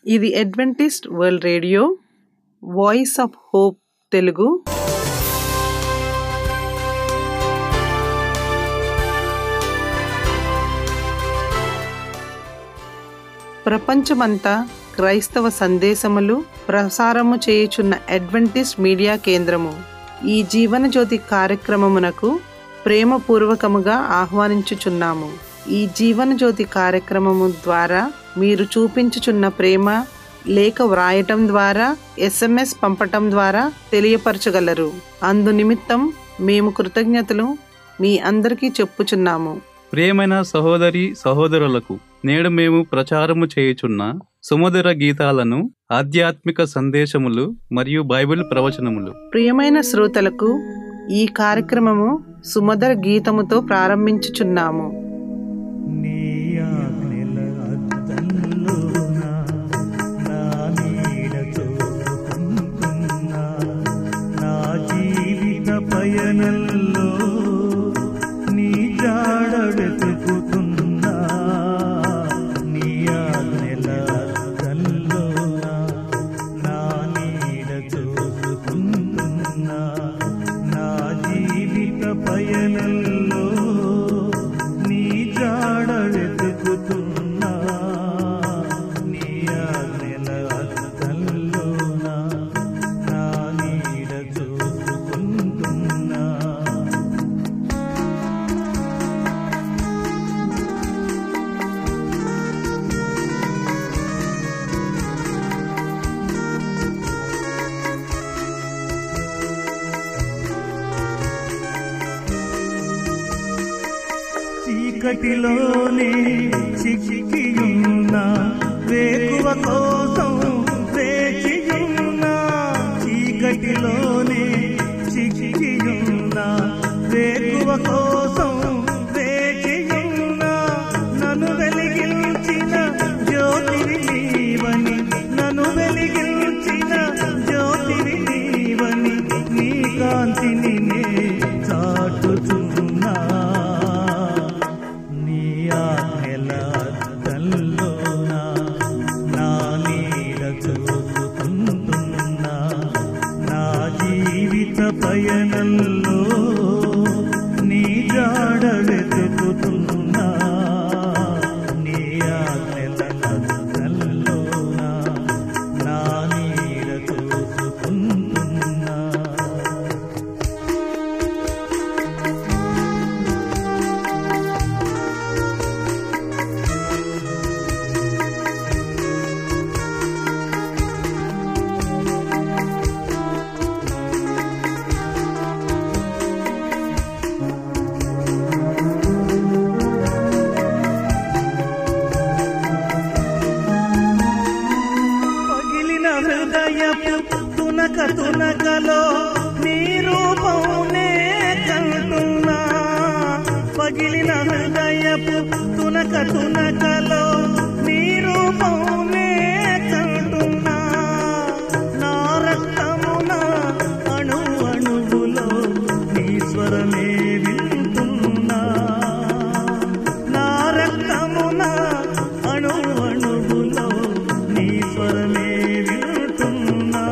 ఇది Adventist world radio voice of hope Telugu ప్రపంచమంతా క్రైస్తవ సందేశములు ప్రసారము చేయుచున్న అడ్వెంటిస్ట్ మీడియా కేంద్రము ఈ జీవన జ్యోతి కార్యక్రమమునకు ప్రేమపూర్వకముగా ఆహ్వానించుచున్నాము ఈ జీవన జ్యోతి కార్యక్రమము ద్వారా మీరు చూపించుచున్న ప్రేమ లేఖ వ్రాయటం ద్వారా ఎస్ఎంఎస్ పంపటం ద్వారా తెలియపరచగలరు అందు నిమిత్తం మేము కృతజ్ఞతలు మీ అందరికీ చెప్పుచున్నాము ప్రియమైన సహోదరి సహోదరులకు నేడు మేము ప్రచారము చేయుచున్న సుమధుర గీతాలను ఆధ్యాత్మిక సందేశములు మరియు బైబిల్ ప్రవచనములు ప్రియమైన శ్రోతలకు ఈ కార్యక్రమము సుమధుర గీతముతో ప్రారంభించుచున్నాము నీ ఆజ్ఞల అద్దంలోన నా నీడ చూపుకుంటున్నా నా జీవిత పయనంలో నీ జాడ వెతుకుతున్నా నీ ఆజ్ఞల అద్దంలోన నా నీడ చూపుకుంటున్నా నా జీవిత పయనంలో నీ జాడ వెతుకుతున్నా నీ ఆజ్ఞల అద్దంలోన నా నీడ చూసుకుంటున్నా చీకటిలోనే చిక్కియున్నా వేకువ కోసం వేచియున్నా చీకటిలోనే చిక్కియున్నా వేకువ కోసం వేచియున్నా నన్ను వెలిగించిన జ్యోతివి నీవని నన్ను వెలిగించిన జ్యోతివి నీవని నీ కాంతిని నే చాటుచున్నా నీ ఆజ్ఞల అద్దంలోన నా నీడ చూసుకుంటున్నా నా జీవిత పయనంలో నీ జాడ వెతుకుతున్నా నీ ఆజ్ఞల అద్దంలోన నా నీడ చూసుకుంటున్నా పగిలిన హృదయపు తునక తునకలో నీ రూపమునే కంటున్నా పగిలిన హృదయపు తునక తునకలో నీ రూపమునే కంటున్నా నా రక్తమున అణు అణువులో నీ స్వరమే వింటున్నా నా రక్తమున అణు అణువులో నీ స్వరమే వింటున్నా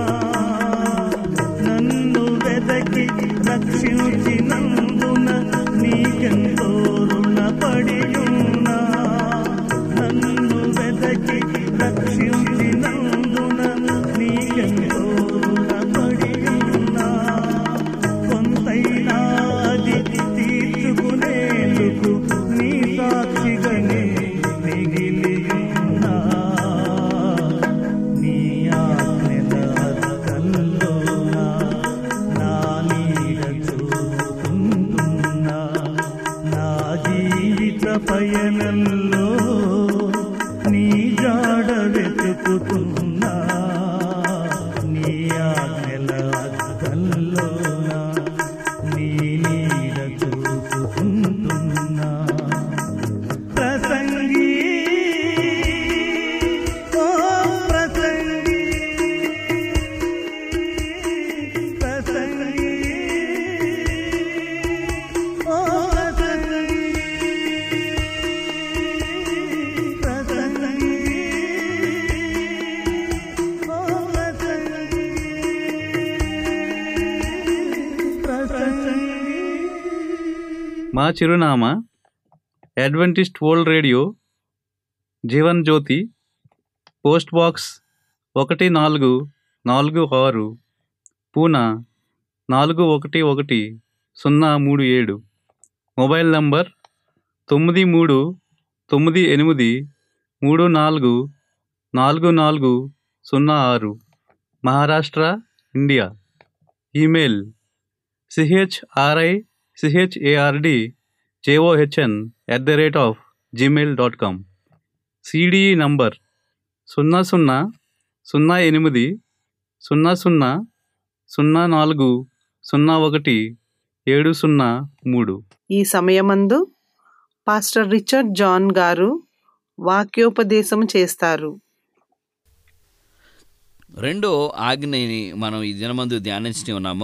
నన్ను వెదకి రక్షించినందున నీకెంతో రుణపడి ఉన్నా నన్ను వెదకి రక్షించినందున నీకెంతో రుణపడి ఉన్నా కొంతైనా అది తీర్చుకునేందుకు నీ సాక్షిగానే మిగిలి ఉన్నా నీ ఆజ్ఞల అద్దంలోన నా నీడ చూసుకుంటున్నా నా జీవిత పయనంలో నీ జాడ వెతుకుతున్నా నీ ఆజ్ఞల అద్దంలోన నీ నీడ చూసుకుంటున్నా ప్రసంగి ఓ ప్రసంగి ప్రసంగి ఓ ప్రసంగి ప్రసంగి మా చిరునామా Adventist world radio Jeevan Jyoti post box ఒకటి నాలుగు నాలుగు ఆరు పూనా నాలుగు ఒకటి ఒకటి సున్నా మూడు ఏడు మొబైల్ నంబర్ తొమ్మిది మూడు తొమ్మిది ఎనిమిది మూడు నాలుగు నాలుగు నాలుగు సున్నా ఆరు Maharashtra India email CHRI CHARD JOHN at the rate of Gmail dot com CDE number సున్నా సున్నా సున్నా ఎనిమిది సున్నా సున్నా సున్నా నాలుగు సున్నా ఒకటి ఏడు సున్నా మూడు ఈ సమయమందు పాస్టర్ రిచర్డ్ జాన్ గారు వాక్యోపదేశం చేస్తారు రెండో ఆజ్ఞని మనం ఈ దినమందు ధ్యానించి ఉన్నాము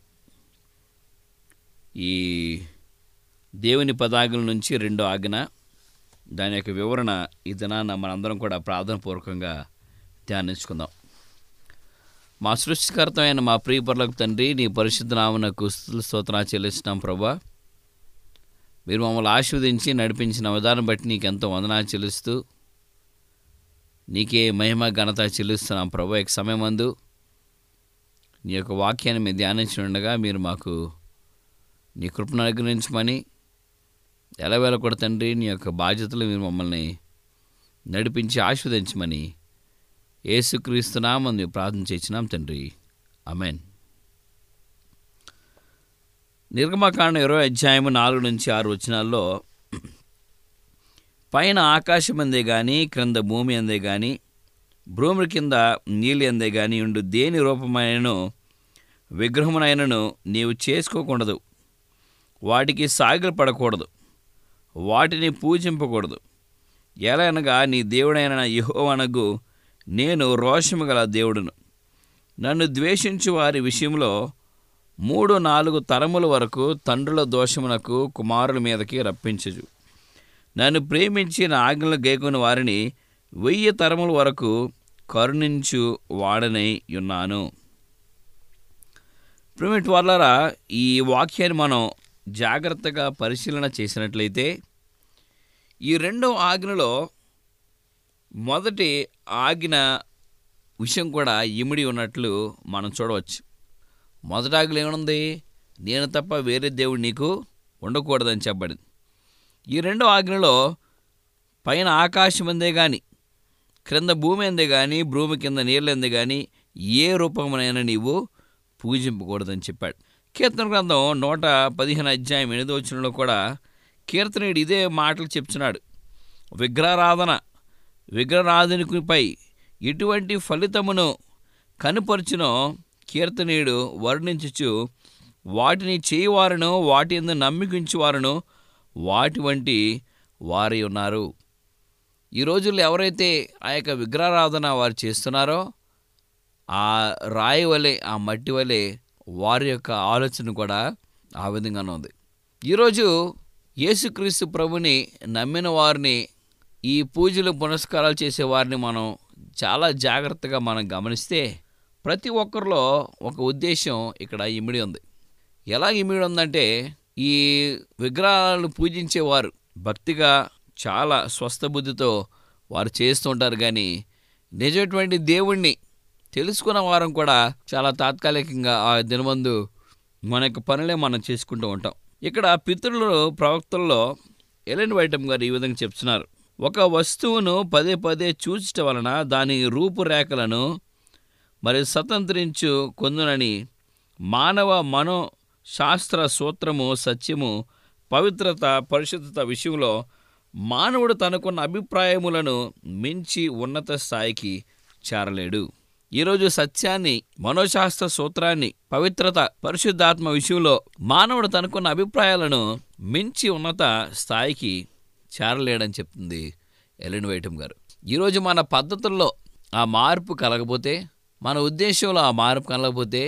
ఈ దేవుని పదాగుల నుంచి రెండో ఆజ్ఞ దాని యొక్క వివరణ ఈ దినాన మనందరం కూడా ప్రార్థనపూర్వకంగా ధ్యానించుకుందాం మా సృష్టికర్త అయిన మా ప్రియపరులకు తండ్రి నీ పరిశుద్ధ నామనకు స్తుతులు స్తోత్రా చెల్లిస్తున్నాం ప్రభా మీరు మమ్మల్ని ఆశీర్వదించి నడిపించిన విధానం బట్టి నీకు ఎంతో వందనాలు చెల్లిస్తూ నీకే మహిమ ఘనత చెల్లిస్తున్నాం ప్రభు యొక్క సమయమందు నీ యొక్క వాక్యాన్ని మేము ధ్యానించుండగా మీరు మాకు నీ కృపను అనుగ్రహించమని ఎలవేళ కూడా తండ్రి నీ యొక్క బాధ్యతలు మీరు మమ్మల్ని నడిపించి ఆస్వాదించమని ఏసుక్రీస్తున్నామని ప్రార్థన చేసినాం తండ్రి అమెన్ నిర్గమకాండ ఇరవై అధ్యాయము నాలుగు నుంచి ఆరు వచనాల్లో పైన ఆకాశం అందే గాని క్రింద భూమి అందే గాని భూమి కింద నీళ్ళు అందే గాని ఉండు దేని రూపమైనను విగ్రహమునైనను నీవు చేసుకోకూడదు వాటికి సాగిలు పడకూడదు వాటిని పూజింపకూడదు ఎలా అనగా నీ దేవుడైన యెహోవనగు నేను రోషము గల దేవుడును నన్ను ద్వేషించు వారి విషయంలో మూడు నాలుగు తరముల వరకు తండ్రుల దోషమునకు కుమారుల మీదకి రప్పించదు నన్ను ప్రేమించి నా ఆజ్ఞలు గేకుని వారిని వెయ్యి తరముల వరకు కరుణించు వాడనై ఉన్నాను ప్రిమిట్ వాళ్ళరా ఈ వాక్యాన్ని మనం జాగ్రత్తగా పరిశీలన చేసినట్లయితే ఈ రెండో ఆజ్ఞలో మొదటి ఆజ్ఞ విషయం కూడా ఇమిడి ఉన్నట్లు మనం చూడవచ్చు మొదటి ఆజ్ఞలో ఏమనుంది నేను తప్ప వేరే దేవుడు నీకు ఉండకూడదని చెప్పబడింది ఈ రెండో ఆజ్ఞలో పైన ఆకాశం అందే కానీ క్రింద భూమి అందే కానీ భూమి కింద నీళ్ళు అందే కానీ ఏ రూపమునైనా నీవు పూజింపకూడదని చెప్పాడు కీర్తన గ్రంథం నూట పదిహేను అధ్యాయం ఎనిమిదో వచ్చినలో కూడా కీర్తనుడు ఇదే మాటలు చెప్తున్నాడు విగ్రహారాధన విగ్రహారాధనిపై ఎటువంటి ఫలితమును కనుపరుచునో కీర్తనీయుడు వర్ణించుచు వాటిని చేయవారును వాటి ఎందు నమ్మికించువారును వాటి వంటి వారి ఉన్నారు ఈ రోజుల్లో ఎవరైతే ఆ యొక్క విగ్రహారాధన వారు చేస్తున్నారో ఆ రాయి వలె ఆ మట్టి వలె వారి యొక్క ఆలోచన కూడా ఆ విధంగానే ఉంది ఈరోజు యేసుక్రీస్తు ప్రభుని నమ్మిన వారిని ఈ పూజలు పునస్కారాలు చేసే వారిని మనం చాలా జాగ్రత్తగా మనం గమనిస్తే ప్రతి ఒక్కరిలో ఒక ఉద్దేశం ఇక్కడ ఇమిడి ఉంది ఎలా ఇమిడి ఉందంటే ఈ విగ్రహాలను పూజించేవారు భక్తిగా చాలా స్వస్థ బుద్ధితో వారు చేస్తూ ఉంటారు కానీ నిజటువంటి దేవుణ్ణి తెలుసుకున్న వారం కూడా చాలా తాత్కాలికంగా ఆ దినమందు మన యొక్క పనులే మనం చేసుకుంటూ ఉంటాం ఇక్కడ పితృలు ప్రవక్తల్లో ఎలెన్ వైటం గారు ఈ విధంగా చెప్తున్నారు ఒక వస్తువును పదే పదే చూచట వలన దాని రూపురేఖలను మరి స్వతంత్రించు కొందునని మానవ మనో శాస్త్ర సూత్రము సత్యము పవిత్రత పరిశుద్ధత విషయంలో మానవుడు తనకున్న అభిప్రాయములను మించి ఉన్నత స్థాయికి చేరలేడు ఈరోజు సత్యాన్ని మనోశాస్త్ర సూత్రాన్ని పవిత్రత పరిశుద్ధాత్మ విషయంలో మానవుడు తనకున్న అభిప్రాయాలను మించి ఉన్నత స్థాయికి చేరలేడని చెప్తుంది ఎలెన్ వైటం గారు ఈరోజు మన పద్ధతుల్లో ఆ మార్పు కలగపోతే మన ఉద్దేశంలో ఆ మార్పు కలగపోతే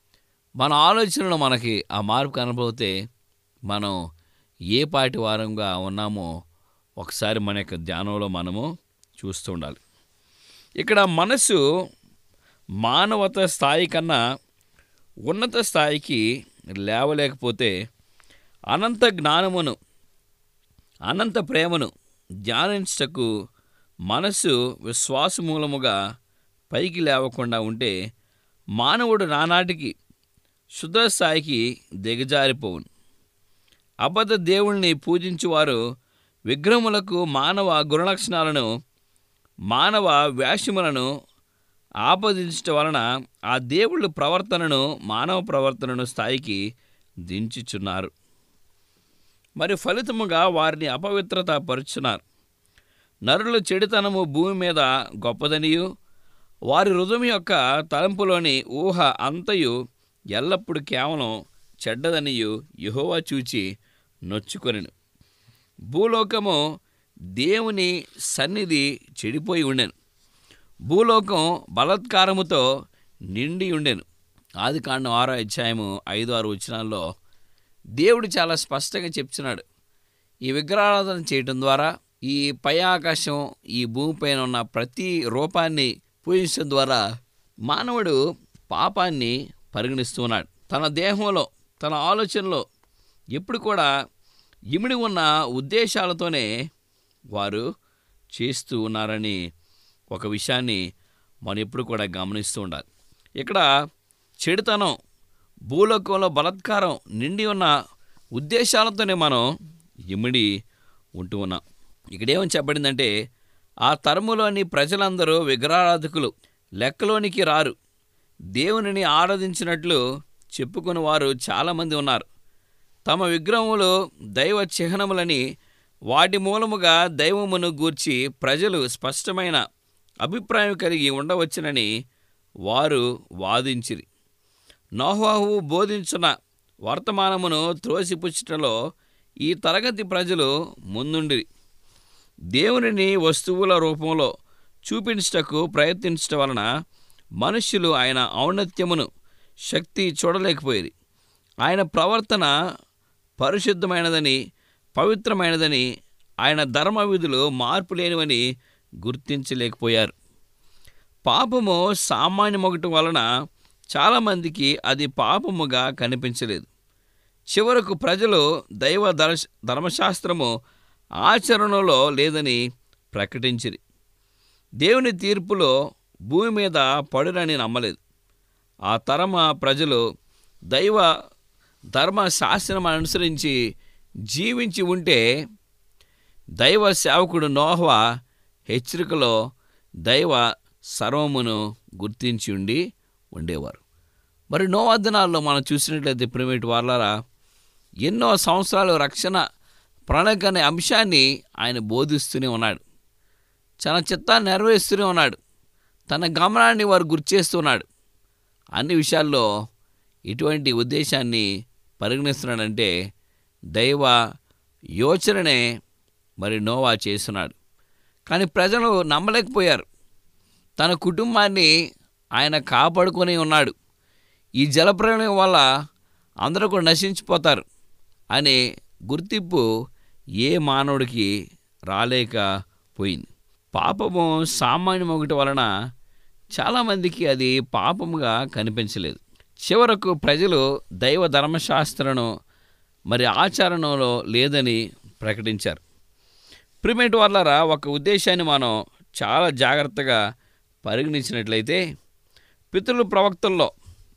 మన ఆలోచనలో మనకి ఆ మార్పు కనకపోతే మనం ఏ పాటి వారంగా ఉన్నామో ఒకసారి మన యొక్క ధ్యానంలో మనము చూస్తూ ఉండాలి ఇక్కడ మనసు మానవత స్థాయి కన్నా ఉన్నత స్థాయికి లేవలేకపోతే అనంత జ్ఞానమును అనంత ప్రేమను ధ్యానించటకు మనస్సు విశ్వాసమూలముగా పైకి లేవకుండా ఉంటే మానవుడు నానాటికి శుద్ధ స్థాయికి దిగజారిపోవును అబద్ధ దేవుణ్ణి పూజించువారు విగ్రహములకు మానవ గుణలక్షణాలను మానవ వేషములను ఆపదించటం వలన ఆ దేవుళ్ళ ప్రవర్తనను మానవ ప్రవర్తనను స్థాయికి దించుచున్నారు మరి ఫలితముగా వారిని అపవిత్రత పరుచున్నారు నరుల చెడుతనము భూమి మీద గొప్పదనియు వారి హృదయం యొక్క తలంపులోని ఊహ అంతయు ఎల్లప్పుడూ కేవలం చెడ్డదనియు యెహోవా చూచి నొచ్చుకొనెను భూలోకము దేవుని సన్నిధి చెడిపోయి ఉండెను భూలోకం బలాత్కారముతో నిండి ఉండెను ఆది కాండం ఆరో అధ్యాయము ఐదు ఆరు వచనాల్లో దేవుడు చాలా స్పష్టంగా చెప్తున్నాడు ఈ విగ్రహారాధన చేయటం ద్వారా ఈ పై ఆకాశం ఈ భూమిపైన ఉన్న ప్రతి రూపాన్ని పూజించడం ద్వారా మానవుడు పాపాన్ని పరిగణిస్తున్నాడు తన దేహంలో తన ఆలోచనలో ఎప్పుడు కూడా ఇమిడి ఉన్న ఉద్దేశాలతోనే వారు చేస్తూ ఉన్నారని ఒక విషయాన్ని మనం ఎప్పుడు కూడా గమనిస్తూ ఉండాలి ఇక్కడ చెడుతనం భూలోకంలో బలాత్కారం నిండి ఉన్న ఉద్దేశాలతోనే మనం ఇమిడి ఉంటూ ఉన్నాం ఇక్కడేమని చెప్పబడిందంటే ఆ తరములోని ప్రజలందరూ విగ్రహారాధకులు లెక్కలోనికి రారు దేవునిని ఆరాధించినట్లు చెప్పుకుని వారు చాలామంది ఉన్నారు తమ విగ్రహములు దైవ చిహ్నములని వాటి మూలముగా దైవమును గూర్చి ప్రజలు స్పష్టమైన అభిప్రాయం కలిగి ఉండవచ్చునని వారు వాదించిరి నోహాహు బోధించిన వర్తమానమును త్రోసిపుచ్చటలో ఈ తరగతి ప్రజలు ముందుండిరి దేవునిని వస్తువుల రూపంలో చూపించటకు ప్రయత్నించటం వలన మనుష్యులు ఆయన ఔన్నత్యమును శక్తి చూడలేకపోయేది ఆయన ప్రవర్తన పరిశుద్ధమైనదని పవిత్రమైనదని ఆయన ధర్మ విధులు మార్పు లేనివని గుర్తించలేకపోయారు పాపము సామాన్యమొకటి వలన చాలామందికి అది పాపముగా కనిపించలేదు చివరకు ప్రజలు దైవ దర్శ ధర్మశాస్త్రము ఆచరణలో లేదని ప్రకటించిరి దేవుని తీర్పులో భూమి మీద పడునని నమ్మలేదు ఆ తరమ ప్రజలు దైవ ధర్మ శాస్త్రం అనుసరించి జీవించి ఉంటే దైవ సేవకుడు నోహ్వా హెచ్చరికలో దైవ సర్వమును గుర్తించి ఉండి ఉండేవారు మరి నోవా దినాల్లో మనం చూసినట్లయితే ప్రిమేట్ వార్లారా ఎన్నో సంవత్సరాలు రక్షణ ప్రణాళిక అనే అంశాన్ని ఆయన బోధిస్తూనే ఉన్నాడు తన చిత్తాన్ని నెరవేరుస్తూనే ఉన్నాడు తన గమనాన్ని వారు గుర్చేస్తున్నాడు అన్ని విషయాల్లో ఇటువంటి ఉద్దేశాన్ని పరిగణిస్తున్నాడంటే దైవ యోచననే మరి నోవా చేస్తున్నాడు కానీ ప్రజలు నమ్మలేకపోయారు తన కుటుంబాన్ని ఆయన కాపాడుకొని ఉన్నాడు ఈ జలప్రలయం వల్ల అందరూ కూడా నశించిపోతారు అనే గుర్తింపు ఏ మానవుడికి రాలేకపోయింది పాపము సామాన్యం ఒకటి వలన చాలామందికి అది పాపముగా కనిపించలేదు చివరకు ప్రజలు దైవ ధర్మశాస్త్రను మరి ఆచరణలో లేదని ప్రకటించారు ప్రిమేట్ వాళ్ళరా ఒక ఉద్దేశాన్ని మనం చాలా జాగ్రత్తగా పరిగణించినట్లయితే పితృల ప్రవక్తల్లో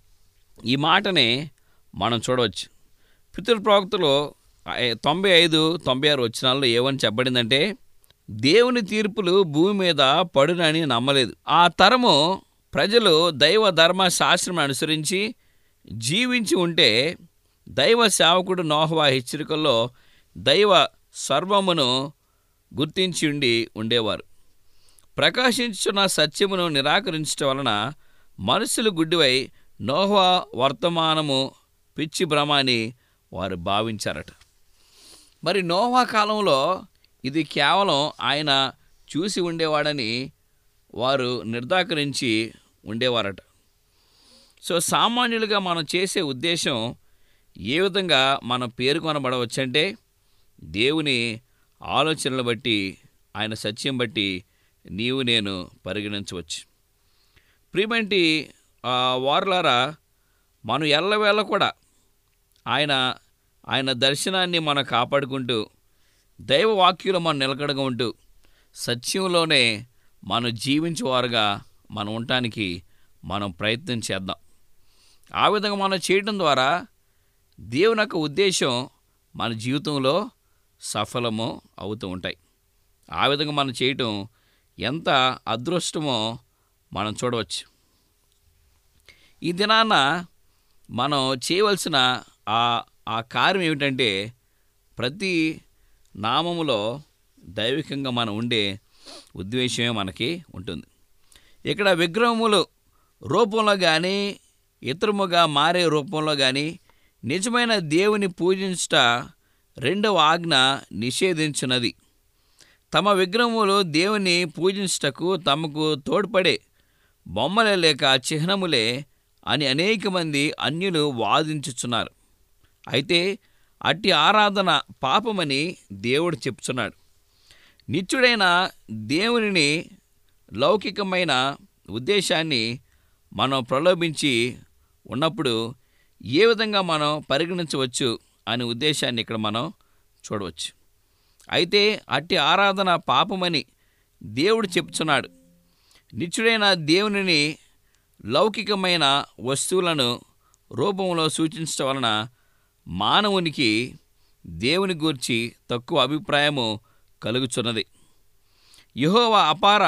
ఈ మాటని మనం చూడవచ్చు పితృల ప్రవక్తలు ఐ- తొంభై ఐదు తొంభై ఆరు వచ్చినాల్లో ఏమని చెప్పబడిందంటే దేవుని తీర్పులు భూమి మీద పడునని నమ్మలేదు ఆ తరము ప్రజలు దైవ ధర్మ శాస్త్రం అనుసరించి జీవించి ఉంటే దైవ సేవకుడు నోహవా హెచ్చరికల్లో దైవ సర్వమును గుర్తించి ఉండి ఉండేవారు ప్రకాశించున్న సత్యమును నిరాకరించటం వలన మనుషులు గుడ్డివై నోహవా వర్తమానము పిచ్చి భ్రమ అని వారు భావించారట మరి నోవా కాలంలో ఇది కేవలం ఆయన చూసి ఉండేవాడని వారు నిర్ధాకరించి ఉండేవారట సో సామాన్యులుగా మనం చేసే ఉద్దేశం ఏ విధంగా మనం పేర్కొనబడవచ్చంటే దేవుని ఆలోచనలు బట్టి ఆయన సత్యం బట్టి నీవు నేను పరిగణించవచ్చు ప్రియమంటి ఆ, వారులారా మనం ఎల్లవేళ కూడా ఆయన ఆయన దర్శనాన్ని మనం కాపాడుకుంటూ దైవ వాక్యులు మనం నిలకడగా ఉంటూ సత్యంలోనే మనం జీవించేవారుగా మనం ఉండటానికి మనం ప్రయత్నం చేద్దాం ఆ విధంగా మనం చేయడం ద్వారా దేవుని యొక్క ఉద్దేశం మన జీవితంలో సఫలము అవుతూ ఉంటాయి ఆ విధంగా మనం చేయటం ఎంత అదృష్టమో మనం చూడవచ్చు ఈ దినాన మనం చేయవలసిన ఆ ఆ కార్యం ఏమిటంటే ప్రతి నామములో దైవికంగా మనం ఉండే ఉద్దేశమే మనకి ఉంటుంది ఇక్కడ విగ్రహములు రూపంలో కానీ ఇతరముగా మారే రూపంలో కానీ నిజమైన దేవుని పూజించుట రెండవ ఆజ్ఞ నిషేధించినది తమ విగ్రహములు దేవుని పూజించుటకు తమకు తోడ్పడే బొమ్మలే లేక చిహ్నములే అని అనేక మంది అన్యులు వాదించుచున్నారు అయితే అట్టి ఆరాధన పాపమని దేవుడు చెప్తున్నాడు నిత్యుడైన దేవునిని లౌకికమైన ఉద్దేశాన్ని మనం ప్రలోభించి ఉన్నప్పుడు ఏ విధంగా మనం పరిగణించవచ్చు అనే ఉద్దేశాన్ని ఇక్కడ మనం చూడవచ్చు అయితే అట్టి ఆరాధన పాపమని దేవుడు చెప్తున్నాడు నిత్యుడైన దేవునిని లౌకికమైన వస్తువులను రూపంలో సూచించడం వలన మానవునికి దేవుని గూర్చి తక్కువ అభిప్రాయము కలుగుచున్నది యెహోవా అపార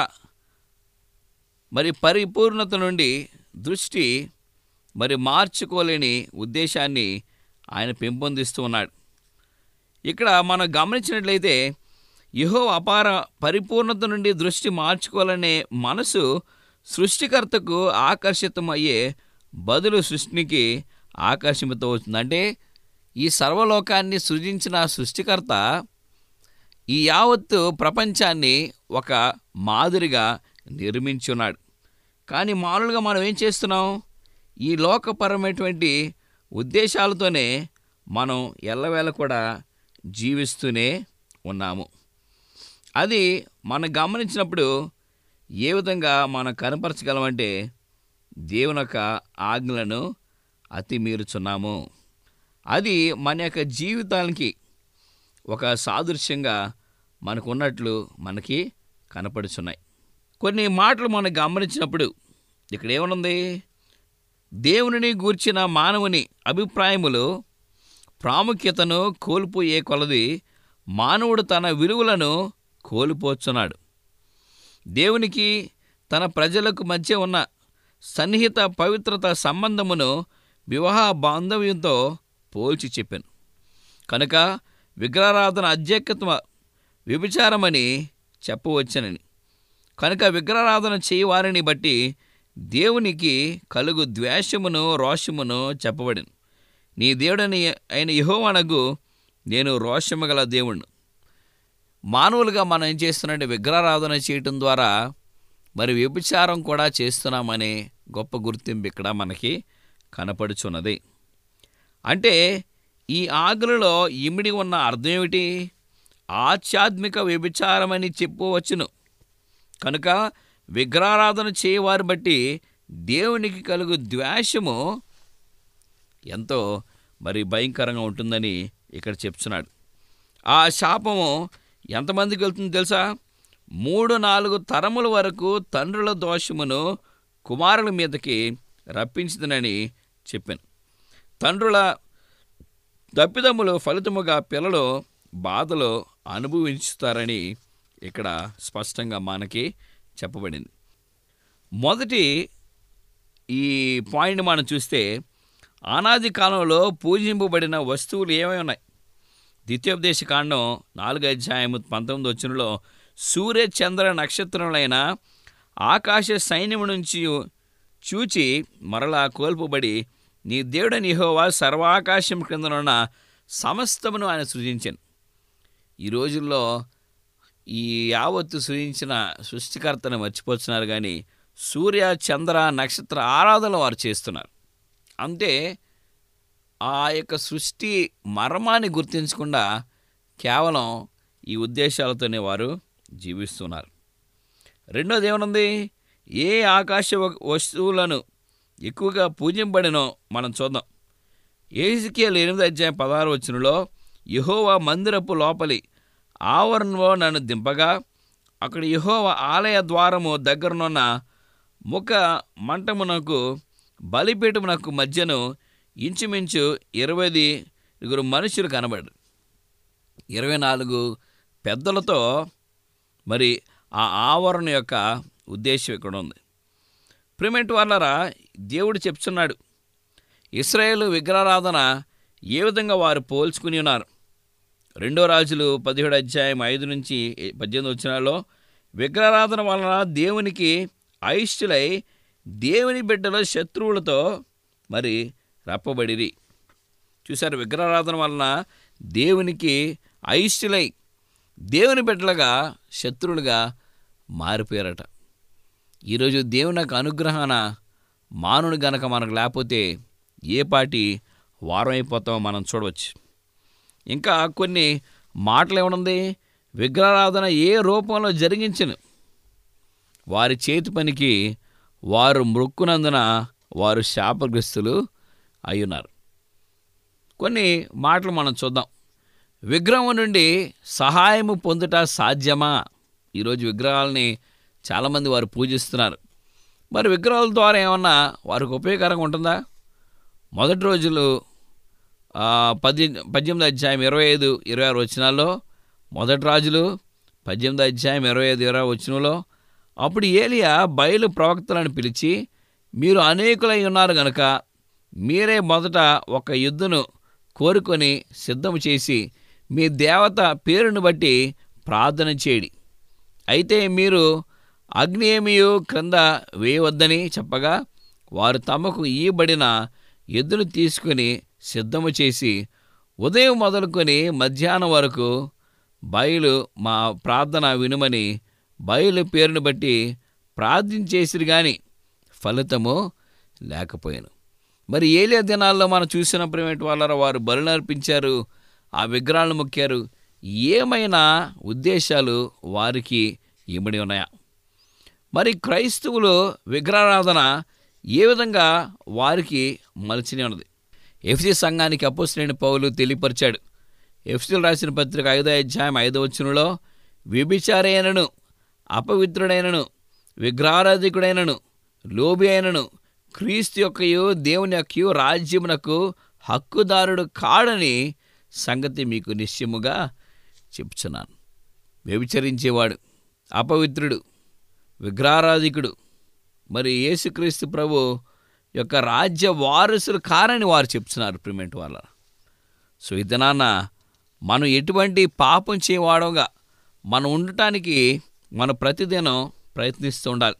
మరి పరిపూర్ణత నుండి దృష్టి మరి మార్చుకోలేని ఉద్దేశాన్ని ఆయన పెంపొందిస్తూ ఉన్నాడు ఇక్కడ మనం గమనించినట్లయితే యహో అపార పరిపూర్ణత నుండి దృష్టి మార్చుకోవాలనే మనసు సృష్టికర్తకు ఆకర్షితమయ్యే బదులు సృష్టికి ఆకర్షితమవుతుంది అవుతుంది అంటే ఈ సర్వలోకాన్ని సృజించిన సృష్టికర్త ఈ యావత్తు ప్రపంచాన్ని ఒక మాదిరిగా నిర్మించున్నాడు కానీ మామూలుగా మనం ఏం చేస్తున్నాం ఈ లోకపరమైనటువంటి ఉద్దేశాలతోనే మనం ఎల్లవేళ కూడా జీవిస్తూనే ఉన్నాము అది మనం గమనించినప్పుడు ఏ విధంగా మనం కనపరచగలమంటే దేవుని యొక్క ఆజ్ఞలను అతి మీరుచున్నాము అది మన యొక్క జీవితానికి ఒక సాదృశ్యంగా మనకు ఉన్నట్లు మనకి కనపడుచున్నాయి కొన్ని మాటలు మనం గమనించినప్పుడు ఇక్కడ ఏమనుంది దేవునిని గూర్చిన మానవుని అభిప్రాయములు ప్రాముఖ్యతను కోల్పోయే కొలది మానవుడు తన విలువలను కోల్పోతున్నాడు దేవునికి తన ప్రజలకు మధ్య ఉన్న సన్నిహిత పవిత్రత సంబంధమును వివాహ బాంధవ్యంతో పోల్చి చెప్పాను కనుక విగ్రహారాధన అధ్యక్షత్వ వ్యభిచారమని చెప్పవచ్చనని కనుక విగ్రహారాధన చేయవారిని బట్టి దేవునికి కలుగు ద్వేషమును రోషమును చెప్పబడింది నీ దేవుడని అయిన యహోవనగు నేను రోషము గల దేవుణ్ణి మానవులుగా మనం ఏం చేస్తున్నామంటే విగ్రహారాధన చేయటం ద్వారా మరి వ్యభిచారం కూడా చేస్తున్నామనే గొప్ప గుర్తింపు ఇక్కడ మనకి కనపడుచున్నది అంటే ఈ ఆకులలో ఇమిడి ఉన్న అర్థం ఏమిటి ఆధ్యాత్మిక వ్యభిచారమని చెప్పవచ్చును కనుక విగ్రహారాధన చేయవారు బట్టి దేవునికి కలుగు ద్వేషము ఎంతో మరి భయంకరంగా ఉంటుందని ఇక్కడ చెప్తున్నాడు ఆ శాపము ఎంతమందికి వెళ్తుంది తెలుసా మూడు నాలుగు తరముల వరకు తండ్రుల దోషమును కుమారుల మీదకి రప్పించుదనని చెప్పాను తండ్రుల తప్పిదములు ఫలితముగా పిల్లలు బాధలు అనుభవించుతారని ఇక్కడ స్పష్టంగా మనకి చెప్పబడింది మొదటి ఈ పాయింట్ మనం చూస్తే అనాది కాలంలో పూజింపబడిన వస్తువులు ఏమై ఉన్నాయి ద్వితీయోపదేశ కాండం నాలుగు అధ్యాయం పంతొమ్మిది వచ్చినలో సూర్య చంద్ర నక్షత్రములైన ఆకాశ సైన్యము నుంచి చూచి మరలా కోల్పోబడి నీ దేవుడని యెహోవా సర్వాకాశం క్రిందనున్న సమస్తమును ఆయన సృజించాను ఈ రోజుల్లో ఈ యావత్తు సృజించిన సృష్టికర్తను మర్చిపోతున్నారు కానీ సూర్య చంద్ర నక్షత్ర ఆరాధన వారు చేస్తున్నారు అంటే ఆ యొక్క సృష్టి మర్మాన్ని గుర్తించకుండా కేవలం ఈ ఉద్దేశాలతోనే వారు జీవిస్తున్నారు రెండోది ఏమనుంది ఏ ఆకాశ వ- వస్తువులను ఎక్కువగా పూజింపబడినో మనం చూద్దాం ఏజికియలు ఎనిమిది అధ్యాయం పదహారు వచనంలో యహోవా మందిరపు లోపలి ఆవరణలో నన్ను దింపగా అక్కడ యహోవా ఆలయ ద్వారము దగ్గరనున్న ముఖ మంటమునకు బలిపీఠమునకు మధ్యను ఇంచుమించు ఇరవై ఇరుగురు మనుషులు కనబడు ఇరవై నాలుగు పెద్దలతో మరి ఆ ఆవరణ యొక్క ఉద్దేశం ఇక్కడ ఉంది ప్రిమెంట్ వాళ్ళరా దేవుడు చెప్తున్నాడు ఇస్రాయేల్ విగ్రహారాధన ఏ విధంగా వారు పోల్చుకుని ఉన్నారు రెండో రాజులు పదిహేడు అధ్యాయం ఐదు నుంచి పద్దెనిమిది వచ్చినాల్లో విగ్రహారాధన వలన దేవునికి అయిష్టులై దేవుని బిడ్డల శత్రువులతో మరి రప్పబడిరి చూశారు విగ్రహారాధన వలన దేవునికి అయిష్టులై దేవుని బిడ్డలుగా శత్రువులుగా మారిపోయారట ఈరోజు దేవుని యొక్క అనుగ్రహాన మానుని గనక మనకు లేకపోతే ఏ పాటి వారం అయిపోతామో మనం చూడవచ్చు ఇంకా కొన్ని మాటలు ఏమనుంది విగ్రహారాధన ఏ రూపంలో జరిగించను వారి చేతి పనికి వారు మృక్కునందున వారు శాపగ్రస్తులు అయ్యున్నారు కొన్ని మాటలు మనం చూద్దాం విగ్రహం నుండి సహాయము పొందుట సాధ్యమా ఈరోజు విగ్రహాలని చాలామంది వారు పూజిస్తున్నారు మరి విగ్రహాల ద్వారా ఏమన్నా వారికి ఉపయోగకరంగా ఉంటుందా మొదటి రోజులు ఆ, పది పద్దెనిమిది అధ్యాయం ఇరవై ఐదు ఇరవై ఆరు వచనాల్లో మొదటి రాజులు పద్దెనిమిది అధ్యాయం ఇరవై ఐదు ఇరవై వచనంలో అప్పుడు ఏలియా బయలు ప్రవక్తలను పిలిచి మీరు అనేకులై ఉన్నారు గనుక మీరే మొదట ఒక యుద్ధను కోరుకొని సిద్ధం చేసి మీ దేవత పేరును బట్టి ప్రార్థన చేయడి అయితే మీరు అగ్నేమియు క్రింద వేయవద్దని చెప్పగా వారు తమకు ఈయబడిన ఎద్దును తీసుకుని సిద్ధము చేసి ఉదయం మొదలుకొని మధ్యాహ్నం వరకు బయలు మా ప్రార్థన వినుమని బయలు పేరును బట్టి ప్రార్థించేసిరు గాని ఫలితము లేకపోయాను మరి ఏలియా దినాల్లో మనం చూసిన ప్రేమేటి వాళ్ళ వారు బలులు అర్పించారు ఆ విగ్రహాలను మొక్కారు ఏమైనా ఉద్దేశాలు వారికి ఇమిడి ఉన్నాయా మరి క్రైస్తవులు విగ్రహారాధన ఏ విధంగా వారికి మలిచినే ఉన్నది ఎఫ్సి సంఘానికి అపోసిలేని పౌలు తెలియపరిచాడు ఎఫ్సీలు రాసిన పత్రిక ఐదో అధ్యాయం ఐదో వచనంలో వ్యభిచారైనను అపవిత్రుడైనను విగ్రహారాధికుడైనను లోబి అయినను క్రీస్తు యొక్కయు దేవుని యొక్కయు రాజ్యమునకు హక్కుదారుడు కాడని సంగతి మీకు నిశ్చయముగా చెప్తున్నాను వ్యభిచరించేవాడు అపవిత్రుడు విగ్రహారాధికుడు మరి యేసుక్రీస్తు ప్రభు యొక్క రాజ్య వారసులు కారని వారు చెప్తున్నారు ప్రిమెంట్ వాళ్ళ సో ఇది నాన్న మనం ఎటువంటి పాపం చేయవాడంగా మనం ఉండటానికి మనం ప్రతిదినం ప్రయత్నిస్తూ ఉండాలి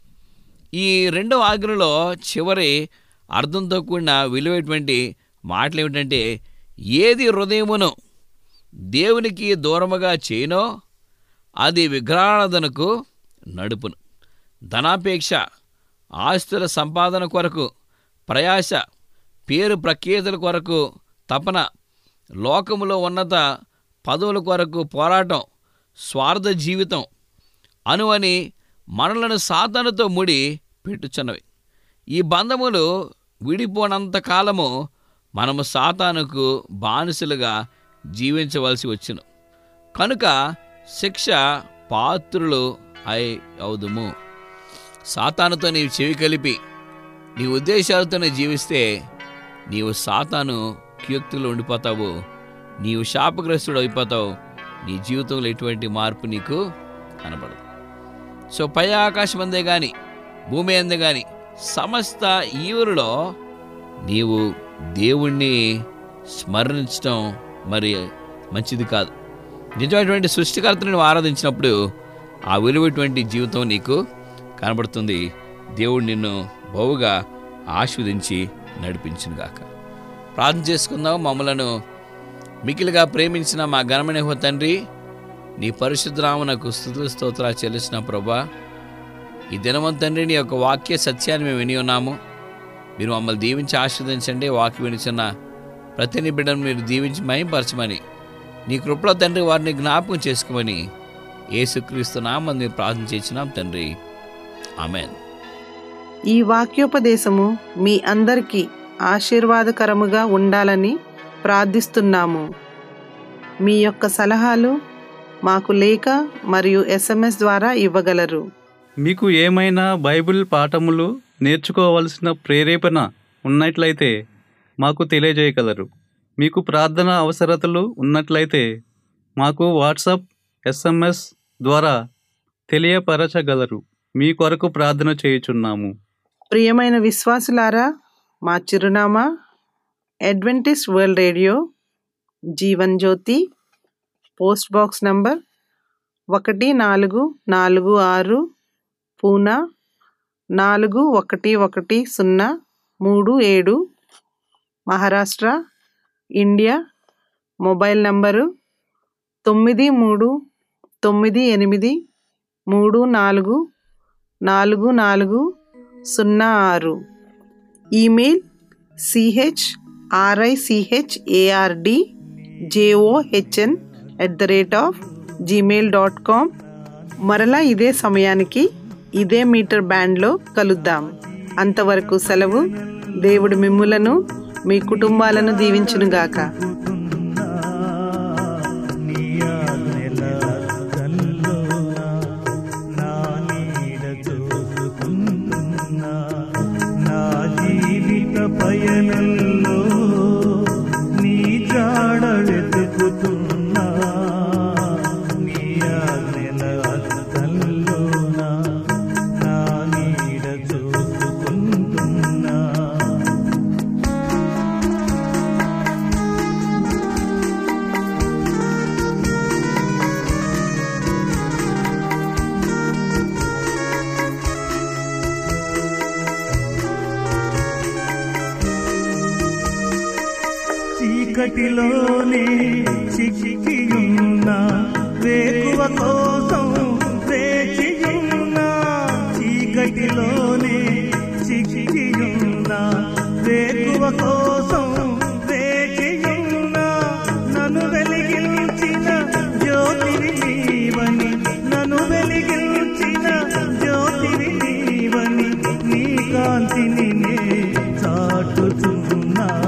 ఈ రెండవ ఆజ్ఞలో చివరి అర్థంతో కూడిన విలువైనటువంటి మాటలు ఏమిటంటే ఏది హృదయమును దేవునికి దూరముగా చేయనో అది విగ్రహారాధనకు నడుపును ధనాపేక్ష ఆస్తుల సంపాదన కొరకు ప్రయాస పేరు ప్రఖ్యాతుల కొరకు తపన లోకములో ఉన్నత పదవుల కొరకు పోరాటం స్వార్థ జీవితం అనువని మనలను సాధనతో ముడి పెట్టుచున్నవి ఈ బంధములు విడిపోనంత కాలము మనము సాతానుకు బానిసలుగా జీవించవలసి వచ్చును కనుక శిక్ష పాత్రులు అయి అవుదుము సాతానుతో నీవు చెవి కలిపి నీ ఉద్దేశాలతోనే జీవిస్తే నీవు సాతాను క్యుక్తులు ఉండిపోతావు నీవు శాపగ్రస్తుడు అయిపోతావు నీ జీవితంలో ఎటువంటి మార్పు నీకు కనపడదు సో పై ఆకాశం అందే కానీ భూమి అందే కానీ సమస్త ఈవులలో నీవు దేవుణ్ణి స్మరించడం మరి మంచిది కాదు నిజమైనటువంటి సృష్టికర్తని నువ్వు ఆరాధించినప్పుడు ఆ విలువైనటువంటి జీవితం నీకు కనబడుతుంది దేవుడు నిన్ను బహుగా ఆస్వాదించి నడిపించునుగాక ప్రార్థన చేసుకుందాం మమ్మలను మికిలిగా ప్రేమించిన మా ఘనమైన యెహోవా తండ్రి నీ పరిశుద్ధరామనకు స్థుతుల స్తోత్ర చెల్లిసిన ప్రభా ఈ దినవం తండ్రి నీ యొక్క వాక్య సత్యాన్ని మేము విని ఉన్నాము మీరు మమ్మల్ని దీవించి ఆస్వాదించండి వాక్యం వినిచిన ప్రతి నీ బిడ్డను మీరు దీవించి మయంపరచమని నీ కృపలో తండ్రి వారిని జ్ఞాపకం చేసుకోమని ఏసుక్రీస్తు నామని మేము ప్రార్థన చేసినాం తండ్రి ఆమెన్ ఈ వాక్యోపదేశము మీ అందరికీ ఆశీర్వాదకరముగా ఉండాలని ప్రార్థిస్తున్నాము మీ యొక్క సలహాలు మాకు లేఖ మరియు ఎస్ఎంఎస్ ద్వారా ఇవ్వగలరు మీకు ఏమైనా బైబిల్ పాఠములు నేర్చుకోవలసిన ప్రేరేపణ ఉన్నట్లయితే మాకు తెలియజేయగలరు మీకు ప్రార్థన అవసరతలు ఉన్నట్లయితే మాకు వాట్సాప్ ఎస్ఎంఎస్ ద్వారా తెలియపరచగలరు మీ కొరకు ప్రార్థన చేయుచున్నాము ప్రియమైన విశ్వాసులారా మా చిరునామా Adventist world radio Jeevan Jyoti post box number ఒకటి నాలుగు నాలుగు ఆరు పూనా నాలుగు ఒకటి ఒకటి సున్నా మూడు ఏడు మహారాష్ట్ర ఇండియా మొబైల్ నంబరు తొమ్మిది మూడు తొమ్మిది ఎనిమిది మూడు నాలుగు నాలుగు నాలుగు సున్నా ఆరు email CH RICH ARD JOHN at the rate of Gmail dot com మరలా ఇదే సమయానికి ఇదే మీటర్ బ్యాండ్లో కలుద్దాం అంతవరకు సెలవు దేవుడు మిమ్ములను మీ కుటుంబాలను దీవించునుగాక నీ ఆజ్ఞల అద్దంలోన నా నీడ చూసుకుంటున్నా నా జీవిత పయనంలో నీ జాడ వెతుకుతున్నా నీ ఆజ్ఞల అద్దంలోన నా నీడ చూసుకుంటున్నా చీకటిలోనే చిక్కియున్న వేకువ కోసం వేచియున్న చీకటిలోనే చిక్కియున్న వేకువ కోసం వేచియున్న నన్ను వెలిగించిన జ్యోతివి నీవని నన్ను వెలిగించిన జ్యోతివి నీవని నీ కాంతిని నే చాటుతున్నా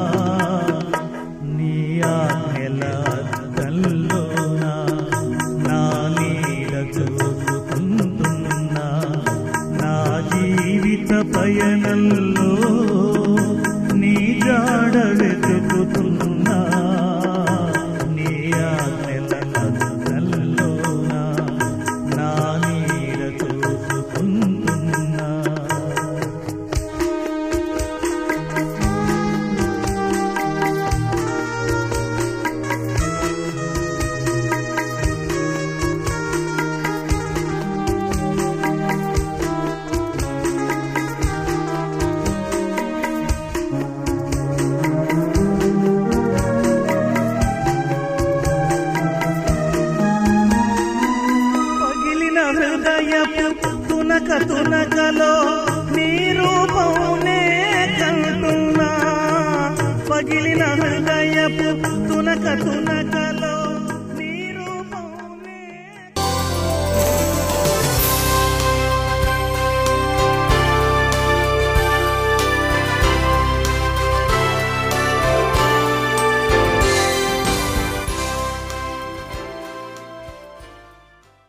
నీ ఆజ్ఞల అద్దంలోన నా నీడ చూసుకుంటున్నా నా జీవిత పయనంలో నీ జాడ వెతుకుతున్నా నీ ఆజ్ఞల అద్దంలోన నా నీడ చూసుకుంటున్నా పగిలిన హృదయపు తునక తునకలో నీ రూపమునే కంటున్నా పగిలిన హృదయపు తునక తునక